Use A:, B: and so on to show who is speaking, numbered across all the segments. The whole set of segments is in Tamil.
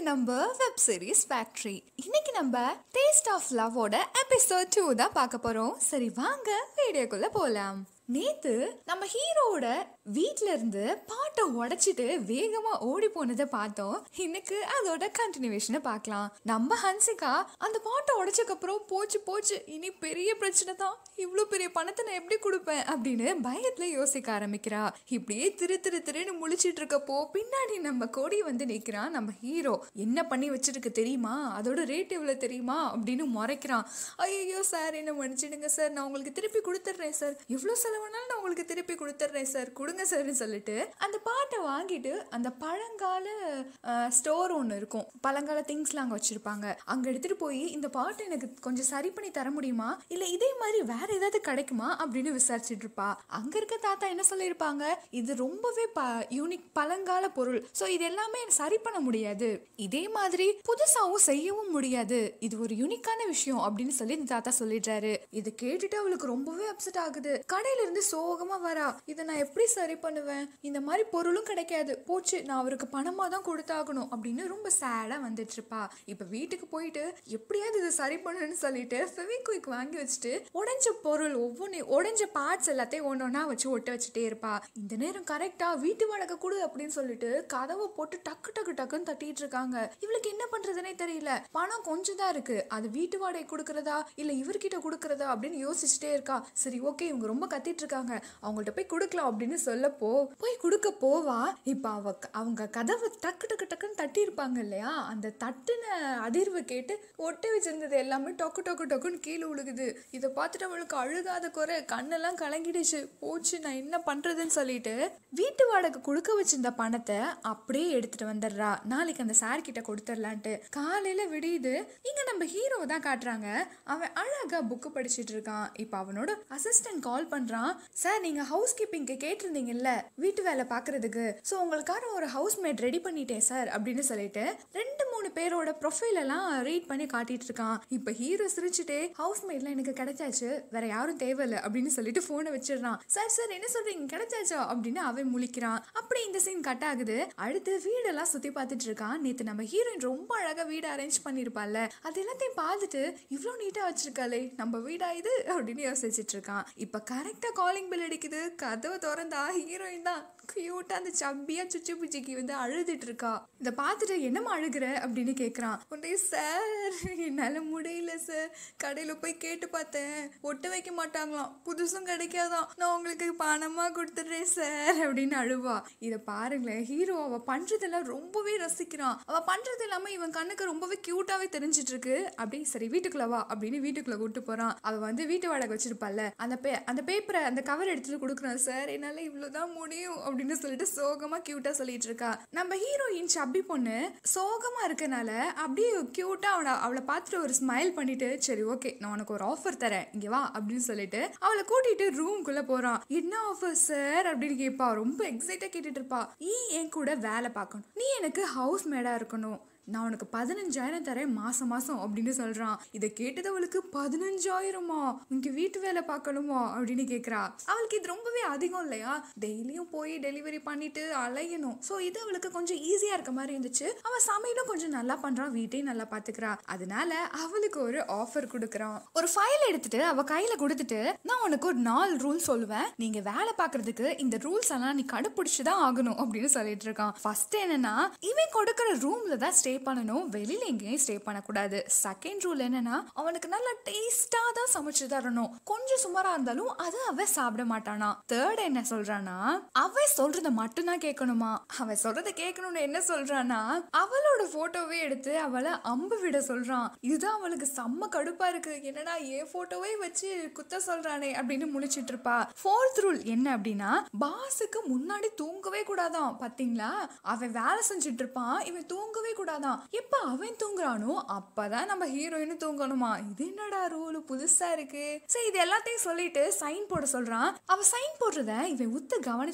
A: நம்ம வெப் சீரிஸ் ஃபேக்ட்ரி இன்னைக்கு நம்ம டேஸ்ட் ஆஃப் லவ்வோட எபிசோட் டூ தான் பார்க்க போறோம் சரி வாங்க வீடியோக்குள்ள போலாம் நேத்து நம்ம ஹீரோவோட வீட்ல இருந்து பாட்டை உடைச்சிட்டு வேகமா ஓடி போனதை பார்த்தோம் இன்னைக்கு அதோட கண்டினியூவேஷனை பார்க்கலாம் நம்ம ஹன்சிகா அந்த பாட்டை உடைச்சதுக்கு அப்புறம் போச்சு போச்சு இனி பெரிய பிரச்சனை தான் இவ்வளோ பெரிய பணத்தை நான் எப்படி கொடுப்பேன் அப்படின்னு பயத்துல யோசிக்க ஆரம்பிக்கிறா இப்படியே திரு திரு திருன்னு முழிச்சிட்டு இருக்கப்போ பின்னாடி நம்ம கொடி வந்து நிற்கிறான் நம்ம ஹீரோ என்ன பண்ணி வச்சிருக்கு தெரியுமா அதோட ரேட் எவ்வளோ தெரியுமா அப்படின்னு முறைக்கிறான் ஐயோ சார் என்ன மன்னிச்சிடுங்க சார் நான் உங்களுக்கு திருப்பி கொடுத்துட்றேன் சார் எவ்வளோ செலவானாலும் நான் உங்களுக்கு திருப்பி கொடுத்துட்றேன் சார் கொடுங்க சார்னு சொல்லிட்டு அந்த பாட்டை வாங்கிட்டு அந்த பழங்கால ஸ்டோர் ஒன்று இருக்கும் பழங்கால திங்ஸ்லாம் அங்கே வச்சுருப்பாங்க அங்கே எடுத்துகிட்டு போய் இந்த பாட்டை எனக்கு கொஞ்சம் சரி பண்ணி தர முடியுமா இல்லை இதே மாதிரி வேற ஏதாவது கிடைக்குமா அப்படின்னு விசாரிச்சுட்டு இருப்பா அங்கே இருக்க தாத்தா என்ன சொல்லியிருப்பாங்க இது ரொம்பவே ப யூனிக் பழங்கால பொருள் ஸோ இது எல்லாமே சரி பண்ண முடியாது இதே மாதிரி புதுசாகவும் செய்யவும் முடியாது இது ஒரு யூனிக்கான விஷயம் அப்படின்னு சொல்லி இந்த தாத்தா சொல்லிடுறாரு இது கேட்டுட்டு அவளுக்கு ரொம்பவே அப்செட் ஆகுது கடையில இருந்து சோகமா வரா இதை நான் எப்படி சரி பண்ணுவேன் இந்த மாதிரி பொருளும் கிடைக்காது போச்சு நான் அவருக்கு பணமா தான் கொடுத்தாகணும் அப்படின்னு ரொம்ப சேடா வந்துட்டு இருப்பா இப்ப வீட்டுக்கு போயிட்டு எப்படியாவது இதை சரி பண்ணணும்னு சொல்லிட்டு ஃபெவிக்விக் வாங்கி வச்சுட்டு உடைஞ்ச பொருள் ஒவ்வொன்று உடைஞ்ச பார்ட்ஸ் எல்லாத்தையும் ஒன்னொன்னா வச்சு ஒட்ட வச்சுட்டே இருப்பா இந்த நேரம் கரெக்டா வீட்டு வாடகை கொடு அப்படின்னு சொல்லிட்டு கதவை போட்டு டக்கு டக்கு டக்குன்னு தட்டிட்டு இருக்காங்க இவளுக்கு என்ன பண்றதுனே தெரியல பணம் கொஞ்சம் தான் இருக்கு அது வீட்டு வாடகை கொடுக்கறதா இல்ல இவர்கிட்ட கொடுக்கறதா அப்படின்னு யோசிச்சுட்டே இருக்கா சரி ஓகே இவங்க ரொம்ப கத்திட்டு இருக்காங்க அவங்கள்ட்ட போய் கொடுக்கலாம் அப்படின்னு சொல்லப்போ போய் கொடுக்க போவா இப்ப அவ அவங்க கதவை டக்கு டக்கு டக்குன்னு தட்டி இருப்பாங்க இல்லையா அந்த தட்டுன அதிர்வு கேட்டு ஒட்ட வச்சிருந்தது எல்லாமே டொக்கு டொக்கு டொக்குன்னு கீழே விழுகுது இதை பார்த்துட்டு அவளுக்கு அழுகாத குறை கண்ணெல்லாம் கலங்கிடுச்சு போச்சு நான் என்ன பண்றதுன்னு சொல்லிட்டு வீட்டு வாடகை கொடுக்க வச்சிருந்த பணத்தை அப்படியே எடுத்துட்டு வந்துடுறா நாளைக்கு அந்த சார் கிட்ட கொடுத்துடலான்ட்டு காலையில விடியுது இங்க நம்ம ஹீரோ தான் காட்டுறாங்க அவன் அழகா புக்கு படிச்சிட்டு இருக்கான் இப்போ அவனோட அசிஸ்டன்ட் கால் பண்றான் சார் நீங்க ஹவுஸ் கீப்பிங்க்கு கேட்டிருந்தீங்கல்ல வீட்டு வேலை பார்க்கறதுக்கு ஸோ உங்களுக்கான ஒரு ஹவுஸ் மேட் ரெடி பண்ணிட்டேன் சார் அப்படின்னு சொல்லிட்டு ரெண்டு மூணு பேரோட ப்ரொஃபைல் எல்லாம் ரீட் பண்ணி காட்டிட்டு இருக்கான் இப்போ ஹீரோ சிரிச்சுட்டே ஹவுஸ் மேட்லாம் எனக்கு கிடைச்சாச்சு வேற யாரும் தேவையில்லை அப்படின்னு சொல்லிட்டு ஃபோனை வச்சிடுறான் சார் சார் என்ன சொல்றீங்க கிடைச்சாச்சா அப்படின்னு அவன் முழிக்கிறான் அப்படி இந்த சீன் கட் ஆகுது அடுத்து வீடெல்லாம் சுத்தி பார்த்துட்டு இருக்கான் நேத்து நம்ம ஹீரோயின் ரொம்ப அழகா வீடு அரேஞ்ச் பண்ணிருப்பாள்ல அது எல்லாத்தையும் பார்த்துட்டு இவ்வளோ நீட்டா வச்சிருக்காளே நம்ம வீடா இது அப்படின்னு யோசிச்சுட்டு இருக்கான் இப்ப கரெக்டா காலிங் பெல் அடிக்குது கதவை திறந்தா ஹீரோயின் தான் கியூட்டா அந்த சப்பியா சுச்சு புச்சிக்கு வந்து அழுதுட்டு இருக்கா இதை பார்த்துட்டு என்னம்மா அழுகுற அப்படின்னு கேட்குறான் உடனே சார் என்னால் முடியல சார் கடையில் போய் கேட்டு பார்த்தேன் ஒட்ட வைக்க மாட்டாங்களாம் புதுசும் கிடைக்காதான் நான் உங்களுக்கு பணமாக கொடுத்துட்றேன் சார் அப்படின்னு அழுவா இதை பாருங்களேன் ஹீரோ அவ பண்றதெல்லாம் ரொம்பவே ரசிக்கிறான் அவ பண்றது இல்லாம இவன் கண்ணுக்கு ரொம்பவே கியூட்டாவே தெரிஞ்சிட்டு இருக்கு அப்படி சரி வீட்டுக்குள்ள வா அப்படின்னு வீட்டுக்குள்ள கூட்டு போறான் அவ வந்து வீட்டு வாடகை வச்சிருப்பால அந்த பே அந்த பேப்பரை அந்த கவர் எடுத்துட்டு கொடுக்குறான் சார் என்னால இவ்வளவுதான் முடியும் அப்படின்னு சொல்லிட்டு சோகமா கியூட்டா சொல்லிட்டு இருக்கா நம்ம ஹீரோயின் சப்பி பொண்ணு சோகமா இருக்கனால அப்படியே கியூட்டா அவனை அவளை பார்த்துட்டு ஒரு ஸ்மைல் பண்ணிட்டு சரி ஓகே நான் உனக்கு ஒரு ஆஃபர் தரேன் இங்க வா அப்படின்னு சொல்லிட்டு அவளை கூட்டிட்டு ரூம்குள்ள போறான் என்ன ஆஃபர் சார் அப்படின்னு கேட்பா ரொம்ப எக்ஸைட்டா கேட்டுட்டு இருப்பா நீ என் கூட வேலை பார்க்கணும் நீ எனக்கு ஹவுஸ் மேடா இருக்கணும் நான் உனக்கு பதினஞ்சாயிரம் தரேன் மாசம் மாசம் அப்படின்னு சொல்றான் இதை கேட்டது அவளுக்கு பதினஞ்சாயிரமா இங்க வீட்டு வேலை பார்க்கணுமா அப்படின்னு கேக்குறா அவளுக்கு இது ரொம்பவே அதிகம் இல்லையா டெய்லியும் போய் டெலிவரி பண்ணிட்டு அலையணும் ஸோ இது அவளுக்கு கொஞ்சம் ஈஸியா இருக்க மாதிரி இருந்துச்சு அவ சமையலும் கொஞ்சம் நல்லா பண்றான் வீட்டையும் நல்லா பாத்துக்கிறா அதனால அவளுக்கு ஒரு ஆஃபர் கொடுக்குறான் ஒரு ஃபைல் எடுத்துட்டு அவ கையில கொடுத்துட்டு நான் உனக்கு ஒரு நாலு ரூல் சொல்லுவேன் நீங்க வேலை பார்க்கறதுக்கு இந்த ரூல்ஸ் எல்லாம் நீ கடைப்பிடிச்சு தான் ஆகணும் அப்படின்னு சொல்லிட்டு இருக்கான் ஃபர்ஸ்ட் என்னன்னா இவன் கொடுக்குற ரூம்ல தான் ஸ்டே பண்ணணும் வெளியில எங்கேயும் ஸ்டே பண்ணக்கூடாது செகண்ட் ரூல் என்னன்னா அவனுக்கு நல்லா டேஸ்டா தான் சமைச்சு தரணும் கொஞ்சம் சுமாரா இருந்தாலும் அது அவன் சாப்பிட மாட்டானா தேர்ட் என்ன சொல்றானா அவன் சொல்றத மட்டும்தான் கேட்கணுமா அவன் சொல்றத கேட்கணும்னு என்ன சொல்றானா அவளோட போட்டோவே எடுத்து அவளை அம்பு விட சொல்றான் இதுதான் அவளுக்கு செம்ம கடுப்பா இருக்கு என்னடா என் போட்டோவே வச்சு குத்த சொல்றானே அப்படின்னு முழிச்சிட்டு இருப்பா ஃபோர்த் ரூல் என்ன அப்படின்னா பாஸுக்கு முன்னாடி தூங்கவே கூடாதான் பாத்தீங்களா அவன் வேலை செஞ்சுட்டு இருப்பான் இவன் தூங்கவே கூடாதான் எப்ப அவன் தூங்குறானோ அப்பதான் நம்ம ஹீரோயினும் தூங்கணுமா இது என்னடா ரூல் புதுசா இருக்கு சரி இது எல்லாத்தையும் சொல்லிட்டு சைன் போட சொல்றான் அவ சைன் போடுறத இவன் உத்து கவனிச்சுட்டே இருக்கான்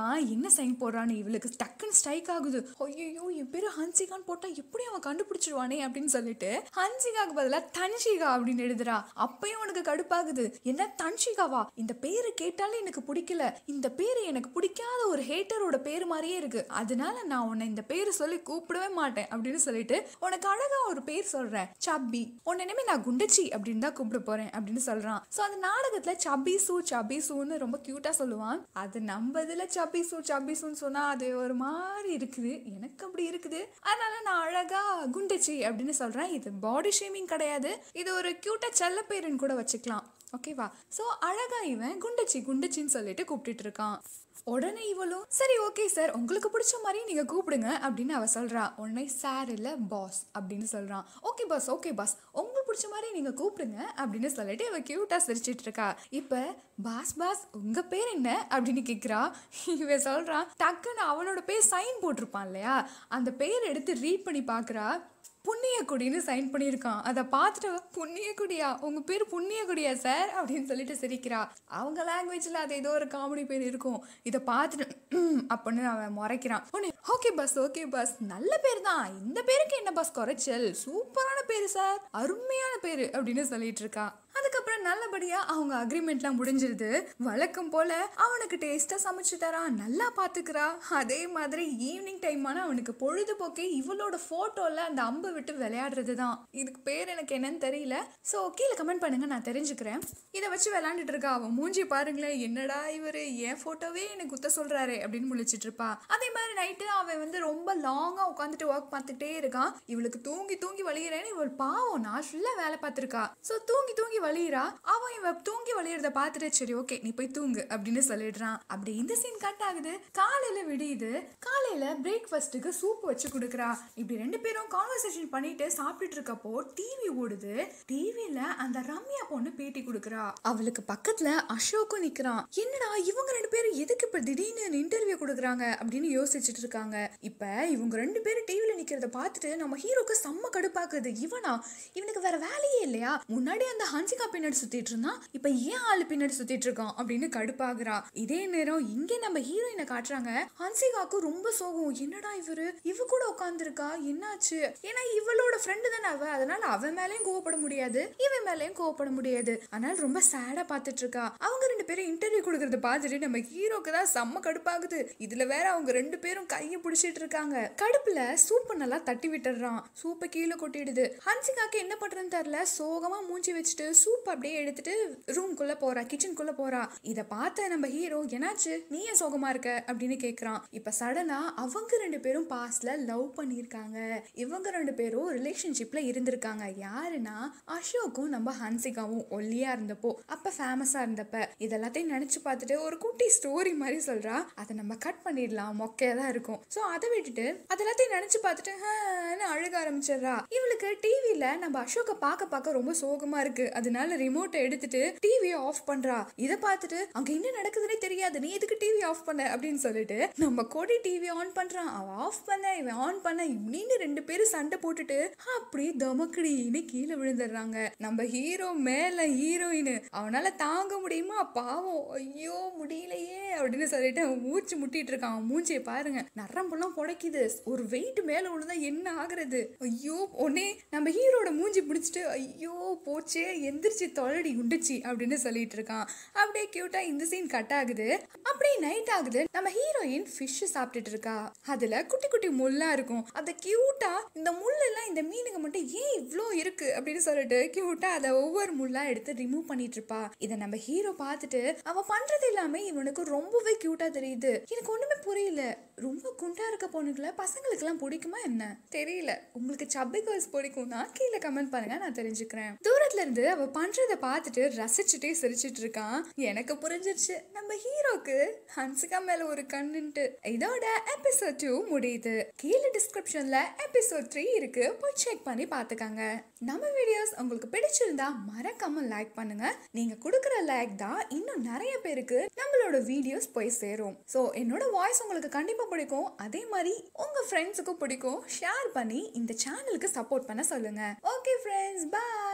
A: இருக்கான் என்ன சைன் போடுறான்னு இவளுக்கு டக்குன்னு ஸ்ட்ரைக் ஆகுது ஐயோ என் பேரு ஹன்சிகான்னு போட்டா எப்படி அவன் கண்டுபிடிச்சிருவானே அப்படின்னு சொல்லிட்டு ஹன்சிகாக்கு பதிலாக தன்ஷிகா அப்படின்னு எழுதுறா அப்பயும் உனக்கு கடுப்பாகுது என்ன தன்ஷிகாவா இந்த பேரை கேட்டாலே எனக்கு பிடிக்கல இந்த பேரு எனக்கு பிடிக்காத ஒரு ஹேட்டரோட பேர் மாதிரியே இருக்கு அதனால நான் உன்னை இந்த பேரு சொல்லி கூப்பிடவே மாட்டேன் அப்படின்னு சொல்லிட்டு உனக்கு அழகா ஒரு பேர் சொல்றேன் சப்பி உன்னை இனிமே நான் குண்டச்சி அப்படின்னு தான் கூப்பிட போறேன் அப்படின்னு சொல்றான் ஸோ அந்த நாடகத்துல சப்பி சூ சப்பி சூன்னு ரொம்ப கியூட்டா சொல்லுவான் அது நம்ம இதுல சப்பி சூ சப்பி சூன்னு சொன்னா அது ஒரு மாதிரி இருக்குது எனக்கு அப்படி இருக்குது அதனால நான் அழகா குண்டச்சி அப்படின்னு சொல்றேன் இது பாடி ஷேமிங் கிடையாது இது ஒரு கியூட்டா செல்ல பேருன்னு கூட வச்சுக்கலாம் ஓகேவா ஸோ அழகா இவன் குண்டச்சி குண்டச்சின்னு சொல்லிட்டு கூப்பிட்டுட்டு இருக்கான் உடனே இவளும் சரி ஓகே சார் உங்களுக்கு பிடிச்ச மாதிரி நீங்க கூப்பிடுங்க அப்படின்னு அவ சொல்றா உடனே சார் இல்ல பாஸ் அப்படின்னு சொல்றான் ஓகே பாஸ் ஓகே பாஸ் உங்களுக்கு பிடிச்ச மாதிரி நீங்க கூப்பிடுங்க அப்படின்னு சொல்லிட்டு இவ கியூட்டா சிரிச்சிட்டு இருக்கா இப்ப பாஸ் பாஸ் உங்க பேர் என்ன அப்படின்னு கேக்குறா இவ சொல்றான் டக்குன்னு அவனோட பேர் சைன் போட்டிருப்பான் இல்லையா அந்த பேர் எடுத்து ரீட் பண்ணி பாக்குறா புண்ணியக்குடின்னு சைன் பண்ணியிருக்கான் அதை பார்த்துட்டு புண்ணியக்குடியா உங்க பேர் புண்ணியக்குடியா சார் அப்படின்னு சொல்லிட்டு சிரிக்கிறா அவங்க லாங்குவேஜ்ல அது ஏதோ ஒரு காமெடி பேர் இருக்கும் இதை பார்த்துட்டு "ம்" அப்படின்னு அவன் முறைக்கிறான் உடனே ஓகே பஸ் ஓகே பஸ் நல்ல பேர் தான் இந்த பேருக்கு என்ன பஸ் குறைச்சல் சூப்பரான பேரு சார் அருமையான பேரு அப்படின்னு சொல்லிட்டு இருக்கா அதுக்கப்புறம் நல்லபடியா அவங்க அக்ரிமெண்ட்லாம் முடிஞ்சிருது வழக்கம் போல அவனுக்கு டேஸ்டா சமைச்சு தரான் நல்லா பாத்துக்கிறா அதே மாதிரி ஈவினிங் டைம் ஆனா அவனுக்கு பொழுதுபோக்கே இவளோட போட்டோல அந்த அம்பு விட்டு விளையாடுறது தான் இதுக்கு பேர் எனக்கு என்னன்னு தெரியல ஸோ கீழே கமெண்ட் பண்ணுங்க நான் தெரிஞ்சுக்கிறேன் இதை வச்சு விளையாண்டுட்டு இருக்கா அவன் மூஞ்சி பாருங்களேன் என்னடா இவரு என் போட்டோவே எனக்கு குத்த சொல்றாரு அப்படின்னு முழிச்சிட்டு இருப்பா அதே மாதிரி நைட்டு அவன் வந்து ரொம்ப லாங்கா உட்காந்துட்டு ஒர்க் பார்த்துட்டே இருக்கான் இவளுக்கு தூங்கி தூங்கி வலிகிறேன்னு இவள் பாவம் நான் ஃபுல்லா வேலை பார்த்துருக்கா ஸோ தூங்கி தூங்கி வலிகிறா அவன் இவ தூங்கி வலியறத பார்த்துட்டு சரி ஓகே நீ போய் தூங்கு அப்படின்னு சொல்லிடுறான் அப்படி இந்த சீன் கட் ஆகுது காலையில விடியுது காலையில பிரேக்ஃபாஸ்ட்டுக்கு சூப் வச்சு கொடுக்குறா இப்படி ரெண்டு பேரும் கான்வர்சேஷன் பண்ணிட்டு சாப்பிட்டுட்டு இருக்கப்போ டிவி ஓடுது டிவில அந்த ரம்யா பொண்ணு பேட்டி கொடுக்குறா அவளுக்கு பக்கத்துல அசோக்கும் நிக்கிறான் என்னடா இவங்க ரெண்டு பேரும் எதுக்கு இப்ப திடீர்னு இன்டர்வியூ கொடுக்குறாங்க அப்படின்னு யோசிச்சுட்டு இருக்காங்க இப்ப இவங்க ரெண்டு பேரும் டிவில நிக்கிறத பார்த்துட்டு நம்ம ஹீரோக்கு செம்ம கடுப்பாக்குது இவனா இவனுக்கு வேற வேலையே இல்லையா முன்னாடி அந்த ஹன்சிகா பின்னாடி சுத்திட்டு இருந்தான் இப்ப ஏன் ஆளு பின்னாடி சுத்திட்டு இருக்கான் அப்படின்னு கடுப்பாகுறா இதே நேரம் இங்கே நம்ம ஹீரோயினை காட்டுறாங்க ஹன்சிகாக்கு ரொம்ப சோகம் என்னடா இவரு இவ கூட உட்காந்துருக்கா என்னாச்சு ஏன்னா இவளோட ஃப்ரெண்டு தானே அவ அதனால அவன் மேலயும் கோவப்பட முடியாது இவன் மேலயும் கோவப்பட முடியாது அதனால ரொம்ப சேடா பார்த்துட்டு இருக்கா அவங்க ரெண்டு பேரும் இன்டர்வியூ கொடுக்கறத பார்த்துட்டு நம்ம ஹீரோக்கு தான் செம்ம கடுப்பாகுது இதுல வேற அவங்க ரெண்டு பேரும் கையை பிடிச்சிட்டு இருக்காங்க கடுப்புல சூப்பை நல்லா தட்டி விட்டுறான் சூப்பை கீழே கொட்டிடுது ஹன்சிகாக்கு என்ன பண்றதுன்னு தெரியல சோகமா மூஞ்சி வச்சுட்டு சூப் அப்படியே எடுத்துட்டு ரூம்குள்ள போறா கிச்சனுக்குள்ள போறா இத பார்த்த நம்ம ஹீரோ என்னாச்சு நீ ஏன் சோகமா இருக்க அப்படின்னு கேக்குறான் இப்ப சடனா அவங்க ரெண்டு பேரும் பாஸ்ட்ல லவ் பண்ணியிருக்காங்க இவங்க ரெண்டு பேரும் ரிலேஷன்ஷிப்ல இருந்திருக்காங்க யாருன்னா அசோக்கும் நம்ம ஹன்சிகாவும் ஒல்லியா இருந்தப்போ அப்ப ஃபேமஸா இருந்தப்ப இதெல்லாத்தையும் நினைச்சு பார்த்துட்டு ஒரு குட்டி ஸ்டோரி மாதிரி சொல்றா அதை நம்ம கட் பண்ணிடலாம் மொக்கையா தான் இருக்கும் ஸோ அதை விட்டுட்டு அதெல்லாத்தையும் நினைச்சு பார்த்துட்டு "ஹான்னு அழுக ஆரம்பிச்சிடுறா இவளுக்கு டிவில நம்ம அசோக்கை பார்க்க பார்க்க ரொம்ப சோகமா இருக்கு அதனால ரிமோட்டை எடுத்துட்டு டிவியை ஆஃப் பண்றா இதை பார்த்துட்டு அங்க என்ன நடக்குதுன்னே தெரியாது நீ எதுக்கு டிவி ஆஃப் பண்ண அப்படின்னு சொல்லிட்டு நம்ம கோடி டிவி ஆன் பண்றான் அவன் ஆஃப் பண்ண இவன் ஆன் பண்ண இப்படின்னு ரெண்டு பேரும் சண்டை போட்டுட்டு அப்படி தமக்கடின்னு கீழே விழுந்துடுறாங்க நம்ம ஹீரோ மேல ஹீரோயின் அவனால தாங்க முடியுமா பாவம் ஐயோ முடியலையே அப்படின்னு சொல்லிட்டு அவன் மூச்சு முட்டிட்டு இருக்கான் அவன் மூஞ்சியை பாருங்க நரம்பெல்லாம் புடைக்குது ஒரு வெயிட் மேல விழுந்தா என்ன ஆகுறது ஐயோ உடனே நம்ம ஹீரோட மூஞ்சி பிடிச்சிட்டு ஐயோ போச்சே எந்திரிச்சு தொழடி உண்டுச்சு அப்படின்னு சொல்லிட்டு இருக்கான் அப்படியே கியூட்டா இந்த சீன் கட் ஆகுது அப்படியே நைட் ஆகுது நம்ம ஹீரோயின் ஃபிஷ் சாப்பிட்டுட்டு இருக்கா அதுல குட்டி குட்டி முள்ளா இருக்கும் அதை கியூட்டா இந்த முள்ளெல்லாம் இந்த மீனுக்கு மட்டும் ஏன் இவ்ளோ இருக்கு அப்படின்னு சொல்லிட்டு கியூட்டா அதை ஒவ்வொரு முள்ளா எடுத்து ரிமூவ் பண்ணிட்டு இருப்பா இதை நம்ம ஹீரோ பார்த்துட்டு அவ பண்றது எல்லாமே இவனுக்கு ரொம்பவே கியூட்டா தெரியுது எனக்கு ஒண்ணுமே புரியல ரொம்ப குண்டா இருக்க பொண்ணுங்களை பசங்களுக்கு எல்லாம் பிடிக்குமா என்ன தெரியல உங்களுக்கு சப்பி கேர்ள்ஸ் பிடிக்கும்னா கீழே கமெண்ட் பண்ணுங்க நான் தெரிஞ்சுக்கிறேன் தூரத்துல இருந்து அவ பண்றத பார்த்துட்டு ரசிச்சுட்டே சிரிச்சிட்டு இருக்கான் எனக்கு புரிஞ்சிருச்சு நம்ம ஹீரோக்கு ஹன்சிகா மேல ஒரு கண்ணுன்ட்டு இதோட எபிசோட் டூ முடியுது கீழே டிஸ்கிரிப்ஷன்ல எபிசோட் த்ரீ இருக்கு போய் செக் பண்ணி பார்த்துக்கங்க நம்ம வீடியோஸ் உங்களுக்கு பிடிச்சிருந்தா மறக்காம லைக் பண்ணுங்க நீங்க கொடுக்குற லைக் தான் இன்னும் நிறைய பேருக்கு நம்மளோட வீடியோஸ் போய் சேரும் ஸோ என்னோட வாய்ஸ் உங்களுக்கு கண்டிப்பா பிடிக்கும் அதே மாதிரி உங்க ஃப்ரெண்ட்ஸுக்கும் பிடிக்கும் ஷேர் பண்ணி இந்த சேனலுக்கு சப்போர்ட் பண்ண சொல்லுங்க ஓகே ஃப்ரெண்ட்ஸ் பை